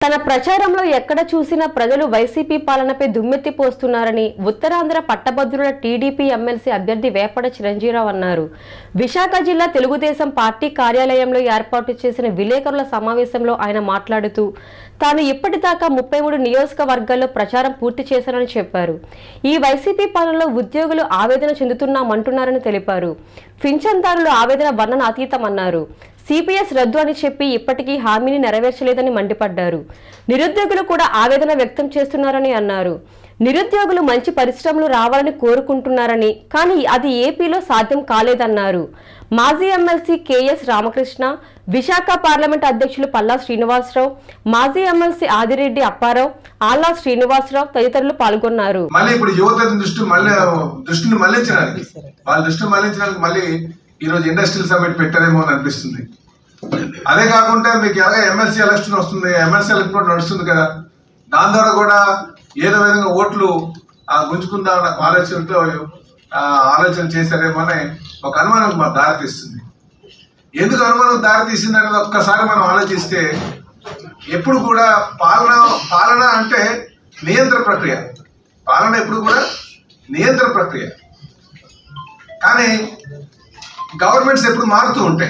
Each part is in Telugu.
తన ప్రచారంలో ఎక్కడ చూసినా ప్రజలు వైసీపీ పాలనపై దుమ్మెత్తి పోస్తున్నారని ఉత్తరాంధ్ర పట్టభద్రుల టీడీపీ ఎమ్మెల్సీ అభ్యర్థి వేపడ చిరంజీరావు అన్నారు విశాఖ జిల్లా తెలుగుదేశం పార్టీ కార్యాలయంలో ఏర్పాటు చేసిన విలేకరుల సమావేశంలో ఆయన మాట్లాడుతూ తాను ఇప్పటిదాకా ముప్పై మూడు నియోజకవర్గాల్లో ప్రచారం పూర్తి చేశానని చెప్పారు ఈ వైసీపీ పాలనలో ఉద్యోగులు ఆవేదన చెందుతున్నామంటున్నారని తెలిపారు పింఛన్దారులు ఆవేదన వర్ణన అతీతమన్నారు సిపిఎస్ రద్దు అని చెప్పి ఇప్పటికీ హామీని నెరవేర్చలేదని మండిపడ్డారు నిరుద్యోగులు కూడా ఆవేదన వ్యక్తం చేస్తున్నారని అన్నారు నిరుద్యోగులు మంచి పరిశ్రమలు రావాలని కోరుకుంటున్నారని కానీ అది ఏపీలో సాధ్యం కాలేదన్నారు మాజీ MLC KS Ramakrishna Visakha parliament అధ్యక్షులు పల్లా శ్రీనివాసరావు మాజీ ఎమ్మెల్సీ ఆదిరెడ్డి అప్పారావు ఆల్లా శ్రీనివాసరావు తదితరులు పాల్గొన్నారు మళ్ళీ ఇప్పుడు యువత దృష్టి మళ్ళీ దృష్టిని మళ్లించడానికి వాళ్ళ దృష్టిని మళ్లించడానికి మళ్ళీ ఈ రోజు ఇండస్ట్రియల్ సమిట్ పెట్టారేమో అని అనిపిస్తుంది అదే కాకుండా మీకు ఎలాగ ఎమ్మెల్సీ ఎలక్షన్ వస్తుంది ఎమ్మెల్సీ ఎలక్షన్ కూడా నడుస్తుంది కదా దాని ద్వారా కూడా ఏదో విధంగా ఓట్లు ఆ, గుంజుకుందాం అన్న ఆలోచనతో ఆ, ఆలోచన చేశారేమో అని ఒక అనుమానం మాకు దారితీస్తుంది ఎందుకు అనుమానం దారితీసింది అనేది ఒక్కసారి మనం ఆలోచిస్తే ఎప్పుడు కూడా పాలన పాలన అంటే నియంత్రణ ప్రక్రియ పాలన ఎప్పుడు కూడా నియంత్రణ ప్రక్రియ కానీ గవర్నమెంట్స్ ఎప్పుడు మారుతూ ఉంటాయి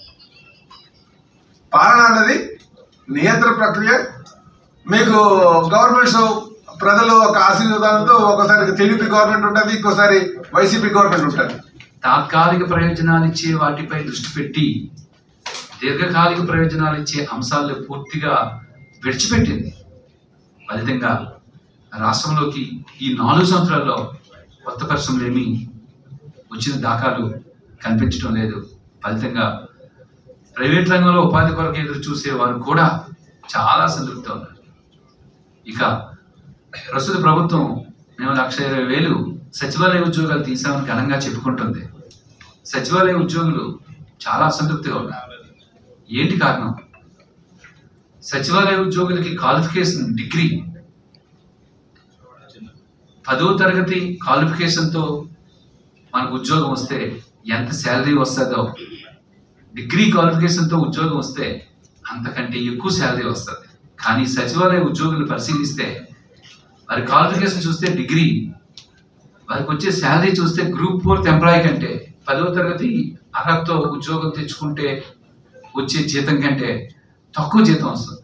పాలన అన్నది నియంత్రణ ప్రక్రియ మీకు గవర్నమెంట్స్ ప్రజలు ఒక ఆశీర్వాదంతో ఒకసారి టీడీపీ గవర్నమెంట్ ఉంటుంది ఇంకోసారి వైసీపీ గవర్నమెంట్ ఉంటుంది తాత్కాలిక ప్రయోజనాలు ఇచ్చే వాటిపై దృష్టి పెట్టి దీర్ఘకాలిక ప్రయోజనాలు ఇచ్చే అంశాలను పూర్తిగా విడిచిపెట్టింది ఫలితంగా రాష్ట్రంలోకి ఈ నాలుగు సంవత్సరాల్లో కొత్త పరిశ్రమలు ఏమీ వచ్చిన దాఖలు కనిపించడం లేదు ఫలితంగా ప్రైవేట్ రంగంలో ఉపాధి కొరకు ఎదురు చూసే వారు కూడా చాలా సంతృప్తి ఉన్నారు ఇక ప్రస్తుత ప్రభుత్వం మేము లక్ష ఇరవై వేలు సచివాలయ ఉద్యోగాలు తీసామని ఘనంగా చెప్పుకుంటుంది సచివాలయ ఉద్యోగులు చాలా అసంతృప్తిగా ఉన్నారు ఏంటి కారణం సచివాలయ ఉద్యోగులకి క్వాలిఫికేషన్ డిగ్రీ పదో తరగతి క్వాలిఫికేషన్తో మనకు ఉద్యోగం వస్తే ఎంత శాలరీ వస్తుందో డిగ్రీ క్వాలిఫికేషన్తో ఉద్యోగం వస్తే అంతకంటే ఎక్కువ శాలరీ వస్తుంది కానీ సచివాలయ ఉద్యోగులు పరిశీలిస్తే వారి క్వాలిఫికేషన్ చూస్తే డిగ్రీ వారికి వచ్చే శాలరీ చూస్తే గ్రూప్ ఫోర్త్ ఎంప్లాయీ కంటే పదవ తరగతి అర్హతతో ఉద్యోగం తెచ్చుకుంటే వచ్చే జీతం కంటే తక్కువ జీతం వస్తుంది